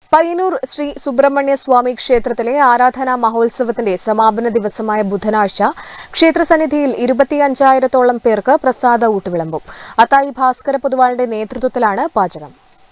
പയ്യന്നൂർ ശ്രീ സുബ്രഹ്മണ്യ സ്വാമി ക്ഷേത്രത്തിലെ ആരാധനാ മഹോത്സവത്തിന്റെ സമാപന ദിവസമായ ബുധനാഴ്ച ക്ഷേത്രസന്നിധിയിൽ ഇരുപത്തിയഞ്ചായിരത്തോളം പേർക്ക് പ്രസാദ ഊട്ടുവിളമ്പും അത്തായി ഭാസ്കര പൊതുവാളിന്റെ നേതൃത്വത്തിലാണ് പാചകം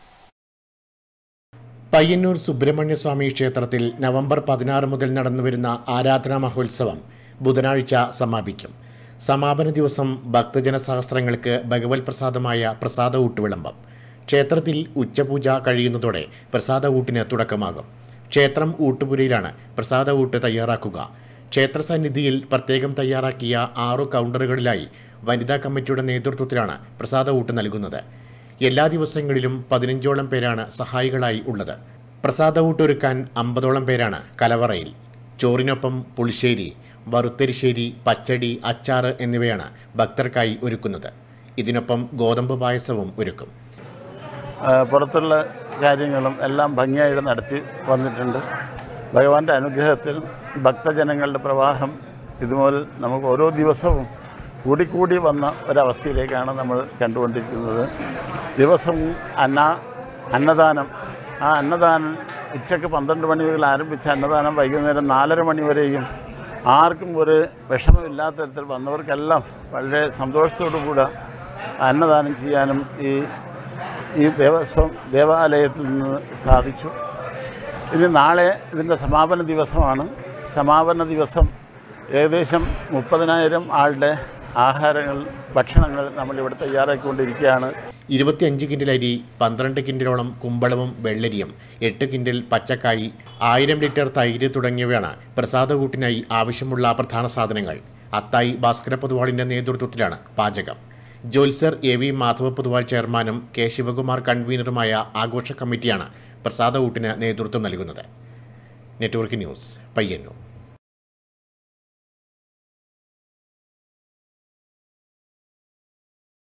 പയ്യന്നൂർ സുബ്രഹ്മണ്യസ്വാമി ക്ഷേത്രത്തിൽ നവംബർ പതിനാറ് മുതൽ നടന്നുവരുന്ന ആരാധനാ മഹോത്സവം ബുധനാഴ്ച സമാപിക്കും സമാപന ദിവസം ഭക്തജന സഹസ്രങ്ങൾക്ക് ഭഗവത് പ്രസാദമായ പ്രസാദ ഊട്ടുവിളമ്പം ക്ഷേത്രത്തിൽ ഉച്ചപൂജ കഴിയുന്നതോടെ പ്രസാദ ഊട്ടിന് തുടക്കമാകും ക്ഷേത്രം ഊട്ടുപുരയിലാണ് പ്രസാദ ഊട്ട് തയ്യാറാക്കുക ക്ഷേത്ര സന്നിധിയിൽ പ്രത്യേകം തയ്യാറാക്കിയ ആറു കൗണ്ടറുകളിലായി വനിതാ കമ്മിറ്റിയുടെ നേതൃത്വത്തിലാണ് പ്രസാദ ഊട്ട് നൽകുന്നത് എല്ലാ ദിവസങ്ങളിലും പതിനഞ്ചോളം പേരാണ് സഹായികളായി ഉള്ളത് പ്രസാദ ഊട്ടൊരുക്കാൻ അമ്പതോളം പേരാണ് കലവറയിൽ ചോറിനൊപ്പം പുളിശ്ശേരി വറുത്തരിശ്ശേരി പച്ചടി അച്ചാറ് എന്നിവയാണ് ഭക്തർക്കായി ഒരുക്കുന്നത് ഇതിനൊപ്പം ഗോതമ്പ് പായസവും ഒരുക്കും ആ, പുറത്തുള്ള കാര്യങ്ങളും എല്ലാം ഭംഗിയായിട്ട് നടത്തി വന്നിട്ടുണ്ട് ഭഗവാന്റെ അനുഗ്രഹത്തിൽ ഭക്തജനങ്ങളുടെ പ്രവാഹം ഇതുപോലെ നമുക്ക് ഓരോ ദിവസവും കൂടിക്കൂടി വന്ന ഒരവസ്ഥയിലേക്കാണ് നമ്മൾ കണ്ടുകൊണ്ടിരിക്കുന്നത് ദിവസവും അന്ന അന്നദാനം ആ അന്നദാനം ഉച്ചയ്ക്ക് പന്ത്രണ്ട് മണി മുതൽ ആരംഭിച്ച അന്നദാനം വൈകുന്നേരം നാലര മണി വരെയും ആർക്കും ഒരു വിഷമമില്ലാത്ത തരത്തിൽ വന്നവർക്കെല്ലാം വളരെ സന്തോഷത്തോടു കൂടെ അന്നദാനം ചെയ്യാനും ഈ ഈ ദേവസ്വം ദേവാലയത്തിൽ നിന്ന് സാധിച്ചു ഇനി നാളെ ഇതിൻ്റെ സമാപന ദിവസമാണ് സമാപന ദിവസം ഏകദേശം മുപ്പതിനായിരം ആളുടെ ആഹാരങ്ങൾ ഭക്ഷണങ്ങൾ നമ്മളിവിടെ തയ്യാറാക്കിക്കൊണ്ടിരിക്കുകയാണ് ഇരുപത്തിയഞ്ച് കിൻഡൽ അരി പന്ത്രണ്ട് കിൻഡലോളം കുമ്പളവും വെള്ളരിയും എട്ട് കിൻഡൽ പച്ചക്കായി ആയിരം ലിറ്റർ തൈര് തുടങ്ങിയവയാണ് പ്രസാദകൂട്ടിനായി ആവശ്യമുള്ള പ്രധാന സാധനങ്ങൾ അത്തായി ഭാസ്കര പൊതുവാളിൻ്റെ നേതൃത്വത്തിലാണ് പാചകം ജോത്സർ എ വി മാധവ പൊതുവാൾ ചെയർമാനും കെ ശിവകുമാർ കൺവീനറുമായ ആഘോഷ കമ്മിറ്റിയാണ് പ്രസാദ ഊട്ടിന് നേതൃത്വം നൽകുന്നത് നെറ്റ്വർക്ക് ന്യൂസ് പയ്യന്നൂർ